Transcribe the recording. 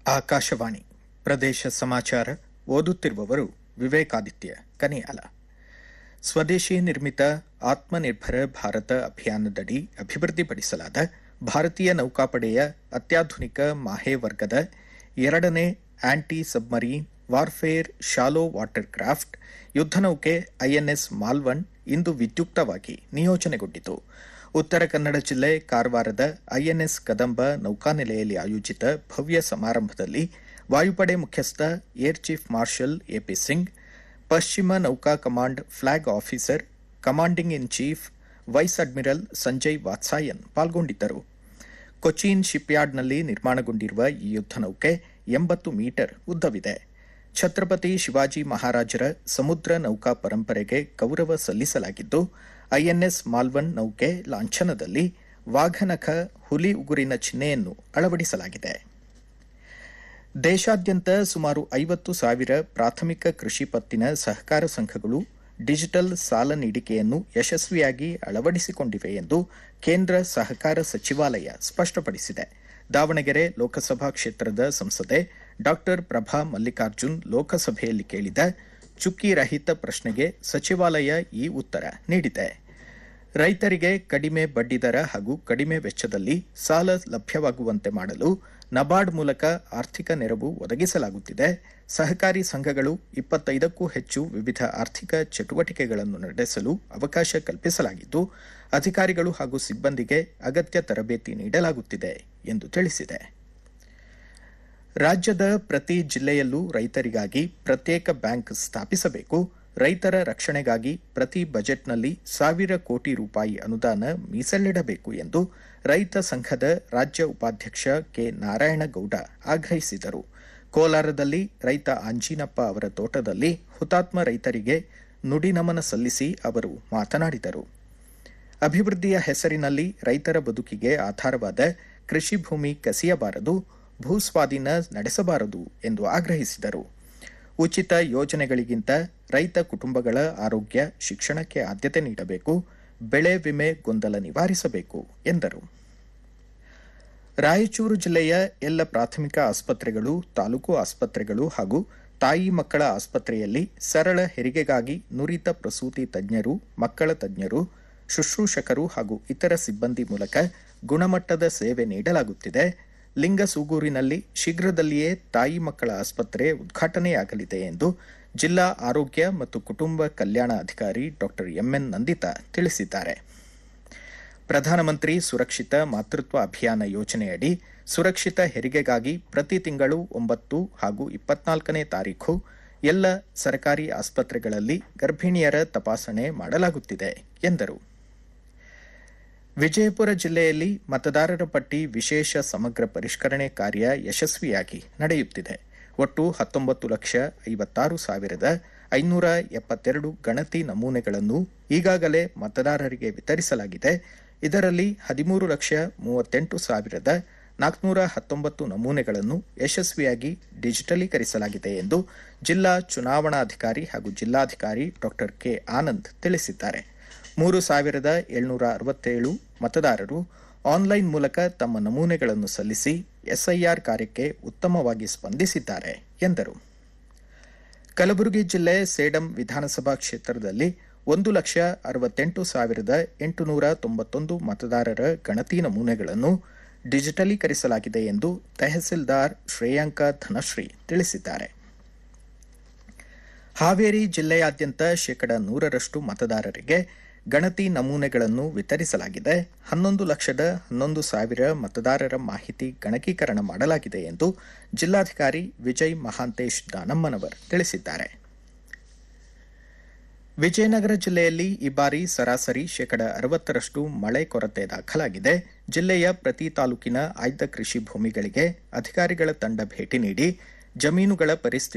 ಆಕಾಶವಾಣಿ ಪ್ರದೇಶ ಸಮಾಚಾರ ಓದುತ್ತಿರುವವರು ವಿವೇಕಾದಿತ್ಯ ಕನಿಯಾಲ ಸ್ವದೇಶಿ ನಿರ್ಮಿತ ಆತ್ಮನಿರ್ಭರ ಭಾರತ ಅಭಿಯಾನದಡಿ ಅಭಿವೃದ್ಧಿಪಡಿಸಲಾದ ಭಾರತೀಯ ನೌಕಾಪಡೆಯ ಅತ್ಯಾಧುನಿಕ ಮಾಹೆ ವರ್ಗದ ಎರಡನೇ anti submarine warfare shallow water craft ಯುದ್ಧನೌಕೆ ಐಎನ್ಎಸ್ ಮಾಲ್ವನ್ ಇಂದು ವಿದ್ಯುಕ್ತವಾಗಿ ನಿಯೋಜನೆಗೊಂಡಿತು ಉತ್ತರ ಕನ್ನಡ ಜಿಲ್ಲೆ ಕಾರವಾರದ ಐಎನ್ಎಸ್ ಕದಂಬ ನೌಕಾನೆಲೆಯಲ್ಲಿ ಆಯೋಜಿತ ಭವ್ಯ ಸಮಾರಂಭದಲ್ಲಿ ವಾಯುಪಡೆ ಮುಖ್ಯಸ್ಥ ಏರ್ ಚೀಫ್ ಮಾರ್ಷಲ್ ಎಪಿ ಸಿಂಗ್ ಪಶ್ಚಿಮ ನೌಕಾ command flag officer commanding in chief vice admiral Sanjay Vatsayan ಪಾಲ್ಗೊಂಡಿದ್ದರು ಕೊಚ್ಚಿನ್ ಶಿಪ್ಯಾರ್ಡ್ನಲ್ಲಿ ನಿರ್ಮಾಣಗೊಂಡಿರುವ ಈ ಯುದ್ಧನೌಕೆ ಎಂಬತ್ತು ಮೀಟರ್ ಉದ್ದವಿದೆ ಛತ್ರಪತಿ ಶಿವಾಜಿ ಮಹಾರಾಜರ ಸಮುದ್ರ ನೌಕಾ ಪರಂಪರೆಗೆ ಗೌರವ ಸಲ್ಲಿಸಲಾಗಿದ್ದು ಐಎನ್ಎಸ್ ಮಾಲ್ವನ್ ನೌಕೆ ಲಾಂಛನದಲ್ಲಿ ವಾಘನಖ ಹುಲಿ ಉಗುರಿನ ಚಿಹ್ನೆಯನ್ನು ಅಳವಡಿಸಲಾಗಿದೆ ದೇಶಾದ್ಯಂತ ಸುಮಾರು ಐವತ್ತು ಸಾವಿರ ಪ್ರಾಥಮಿಕ ಕೃಷಿ ಪತ್ತಿನ ಸಹಕಾರ ಸಂಘಗಳು ಡಿಜಿಟಲ್ ಸಾಲ ನೀಡಿಕೆಯನ್ನು ಯಶಸ್ವಿಯಾಗಿ ಅಳವಡಿಸಿಕೊಂಡಿವೆ ಎಂದು ಕೇಂದ್ರ ಸಹಕಾರ ಸಚಿವಾಲಯ ಸ್ಪಷ್ಟಪಡಿಸಿದೆ ದಾವಣಗೆರೆ ಲೋಕಸಭಾ ಕ್ಷೇತ್ರದ ಸಂಸದೆ ಡಾ ಪ್ರಭಾ ಮಲ್ಲಿಕಾರ್ಜುನ್ ಲೋಕಸಭೆಯಲ್ಲಿ ಕೇಳಿದ ಚುಕ್ಕಿ ರಹಿತ ಪ್ರಶ್ನೆಗೆ ಸಚಿವಾಲಯ ಈ ಉತ್ತರ ನೀಡಿದೆ ರೈತರಿಗೆ ಕಡಿಮೆ ಬಡ್ಡಿದರ ಹಾಗೂ ಕಡಿಮೆ ವೆಚ್ಚದಲ್ಲಿ ಸಾಲ ಲಭ್ಯವಾಗುವಂತೆ ಮಾಡಲು ನಬಾರ್ಡ್ ಮೂಲಕ ಆರ್ಥಿಕ ನೆರವು ಒದಗಿಸಲಾಗುತ್ತಿದೆ ಸಹಕಾರಿ ಸಂಘಗಳು ಇಪ್ಪತ್ತೈದಕ್ಕೂ ಹೆಚ್ಚು ವಿವಿಧ ಆರ್ಥಿಕ ಚಟುವಟಿಕೆಗಳನ್ನು ನಡೆಸಲು ಅವಕಾಶ ಕಲ್ಪಿಸಲಾಗಿದ್ದು ಅಧಿಕಾರಿಗಳು ಹಾಗೂ ಸಿಬ್ಬಂದಿಗೆ ಅಗತ್ಯ ತರಬೇತಿ ನೀಡಲಾಗುತ್ತಿದೆ ಎಂದು ತಿಳಿಸಿದೆ ರಾಜ್ಯದ ಪ್ರತಿ ಜಿಲ್ಲೆಯಲ್ಲೂ ರೈತರಿಗಾಗಿ ಪ್ರತ್ಯೇಕ ಬ್ಯಾಂಕ್ ಸ್ಥಾಪಿಸಬೇಕು ರೈತರ ರಕ್ಷಣೆಗಾಗಿ ಪ್ರತಿ ಬಜೆಟ್ನಲ್ಲಿ ಸಾವಿರ ಕೋಟಿ ರೂಪಾಯಿ ಅನುದಾನ ಮೀಸಲಿಡಬೇಕು ಎಂದು ರೈತ ಸಂಘದ ರಾಜ್ಯ ಉಪಾಧ್ಯಕ್ಷ ಕೆ ನಾರಾಯಣಗೌಡ ಆಗ್ರಹಿಸಿದರು ಕೋಲಾರದಲ್ಲಿ ರೈತ ಆಂಜಿನಪ್ಪ ಅವರ ತೋಟದಲ್ಲಿ ಹುತಾತ್ಮ ರೈತರಿಗೆ ನುಡಿನಮನ ಸಲ್ಲಿಸಿ ಅವರು ಮಾತನಾಡಿದರು ಅಭಿವೃದ್ಧಿಯ ಹೆಸರಿನಲ್ಲಿ ರೈತರ ಬದುಕಿಗೆ ಆಧಾರವಾದ ಕೃಷಿ ಭೂಮಿ ಕಸಿಯಬಾರದು ಭೂಸ್ವಾಧೀನ ನಡೆಸಬಾರದು ಎಂದು ಆಗ್ರಹಿಸಿದರು ಉಚಿತ ಯೋಜನೆಗಳಿಗಿಂತ ರೈತ ಕುಟುಂಬಗಳ ಆರೋಗ್ಯ ಶಿಕ್ಷಣಕ್ಕೆ ಆದ್ಯತೆ ನೀಡಬೇಕು ಬೆಳೆ ವಿಮೆ ಗೊಂದಲ ನಿವಾರಿಸಬೇಕು ಎಂದರು ರಾಯಚೂರು ಜಿಲ್ಲೆಯ ಎಲ್ಲ ಪ್ರಾಥಮಿಕ ಆಸ್ಪತ್ರೆಗಳು ತಾಲೂಕು ಆಸ್ಪತ್ರೆಗಳು ಹಾಗೂ ತಾಯಿ ಮಕ್ಕಳ ಆಸ್ಪತ್ರೆಯಲ್ಲಿ ಸರಳ ಹೆರಿಗೆಗಾಗಿ ನುರಿತ ಪ್ರಸೂತಿ ತಜ್ಞರು ಮಕ್ಕಳ ತಜ್ಞರು ಶುಶ್ರೂಷಕರು ಹಾಗೂ ಇತರ ಸಿಬ್ಬಂದಿ ಮೂಲಕ ಗುಣಮಟ್ಟದ ಸೇವೆ ನೀಡಲಾಗುತ್ತಿದೆ ಲಿಂಗಸೂಗೂರಿನಲ್ಲಿ ಶೀಘ್ರದಲ್ಲಿಯೇ ತಾಯಿ ಮಕ್ಕಳ ಆಸ್ಪತ್ರೆ ಉದ್ಘಾಟನೆಯಾಗಲಿದೆ ಎಂದು ಜಿಲ್ಲಾ ಆರೋಗ್ಯ ಮತ್ತು ಕುಟುಂಬ ಕಲ್ಯಾಣ ಅಧಿಕಾರಿ ಡಾ ಎಂಎನ್ ನಂದಿತಾ ತಿಳಿಸಿದ್ದಾರೆ ಪ್ರಧಾನಮಂತ್ರಿ ಸುರಕ್ಷಿತ ಮಾತೃತ್ವ ಅಭಿಯಾನ ಯೋಜನೆಯಡಿ ಸುರಕ್ಷಿತ ಹೆರಿಗೆಗಾಗಿ ಪ್ರತಿ ತಿಂಗಳು ಒಂಬತ್ತು ಹಾಗೂ ಇಪ್ಪತ್ನಾಲ್ಕನೇ ತಾರೀಖು ಎಲ್ಲ ಸರ್ಕಾರಿ ಆಸ್ಪತ್ರೆಗಳಲ್ಲಿ ಗರ್ಭಿಣಿಯರ ತಪಾಸಣೆ ಮಾಡಲಾಗುತ್ತಿದೆ ಎಂದರು ವಿಜಯಪುರ ಜಿಲ್ಲೆಯಲ್ಲಿ ಮತದಾರರ ಪಟ್ಟಿ ವಿಶೇಷ ಸಮಗ್ರ ಪರಿಷ್ಕರಣೆ ಕಾರ್ಯ ಯಶಸ್ವಿಯಾಗಿ ನಡೆಯುತ್ತಿದೆ ಒಟ್ಟು ಹತ್ತೊಂಬತ್ತು ಲಕ್ಷ ಐವತ್ತಾರು ಸಾವಿರದ ಐನೂರ ಎಪ್ಪತ್ತೆರಡು ಗಣತಿ ನಮೂನೆಗಳನ್ನು ಈಗಾಗಲೇ ಮತದಾರರಿಗೆ ವಿತರಿಸಲಾಗಿದೆ ಇದರಲ್ಲಿ ಹದಿಮೂರು ಲಕ್ಷ ಮೂವತ್ತೆಂಟು ಸಾವಿರದ ನಾಲ್ಕುನೂರ ಹತ್ತೊಂಬತ್ತು ನಮೂನೆಗಳನ್ನು ಯಶಸ್ವಿಯಾಗಿ ಡಿಜಿಟಲೀಕರಿಸಲಾಗಿದೆ ಎಂದು ಜಿಲ್ಲಾ ಚುನಾವಣಾಧಿಕಾರಿ ಹಾಗೂ ಜಿಲ್ಲಾಧಿಕಾರಿ ಡಾ ಕೆ ಆನಂದ್ ತಿಳಿಸಿದ್ದಾರೆ ಮೂರು ಸಾವಿರದ ಏಳ್ನೂರ ಅರವತ್ತೇಳು ಮತದಾರರು ಆನ್ಲೈನ್ ಮೂಲಕ ತಮ್ಮ ನಮೂನೆಗಳನ್ನು ಸಲ್ಲಿಸಿ ಎಸ್ಐಆರ್ ಕಾರ್ಯಕ್ಕೆ ಉತ್ತಮವಾಗಿ ಸ್ಪಂದಿಸಿದ್ದಾರೆ ಎಂದರು ಕಲಬುರಗಿ ಜಿಲ್ಲೆ ಸೇಡಂ ವಿಧಾನಸಭಾ ಕ್ಷೇತ್ರದಲ್ಲಿ ಒಂದು ಲಕ್ಷ ಅರವತ್ತೆಂಟು ಸಾವಿರದ ಎಂಟುನೂರ ತೊಂಬತ್ತೊಂದು ಮತದಾರರ ಗಣತಿ ನಮೂನೆಗಳನ್ನು ಡಿಜಿಟಲೀಕರಿಸಲಾಗಿದೆ ಎಂದು ತಹಸೀಲ್ದಾರ್ ಶ್ರೇಯಾಂಕ ಧನಶ್ರೀ ತಿಳಿಸಿದ್ದಾರೆ ಹಾವೇರಿ ಜಿಲ್ಲೆಯಾದ್ಯಂತ ಶೇಕಡ ನೂರರಷ್ಟು ಮತದಾರರಿಗೆ ಗಣತಿ ನಮೂನೆಗಳನ್ನು ವಿತರಿಸಲಾಗಿದೆ ಹನ್ನೊಂದು ಲಕ್ಷದ ಹನ್ನೊಂದು ಸಾವಿರ ಮತದಾರರ ಮಾಹಿತಿ ಗಣಕೀಕರಣ ಮಾಡಲಾಗಿದೆ ಎಂದು ಜಿಲ್ಲಾಧಿಕಾರಿ ವಿಜಯ್ ಮಹಾಂತೇಶ್ ದಾನಮ್ಮನವರ್ ತಿಳಿಸಿದ್ದಾರೆ ವಿಜಯನಗರ ಜಿಲ್ಲೆಯಲ್ಲಿ ಈ ಬಾರಿ ಸರಾಸರಿ ಶೇಕಡ ಅರವತ್ತರಷ್ಟು ಮಳೆ ಕೊರತೆ ದಾಖಲಾಗಿದೆ ಜಿಲ್ಲೆಯ ಪ್ರತಿ ತಾಲೂಕಿನ ಆಯ್ದ ಕೃಷಿ ಭೂಮಿಗಳಿಗೆ ಅಧಿಕಾರಿಗಳ ತಂಡ ಭೇಟಿ ನೀಡಿ ಜಮೀನುಗಳ ಪರಿಸ್ಥಿತಿ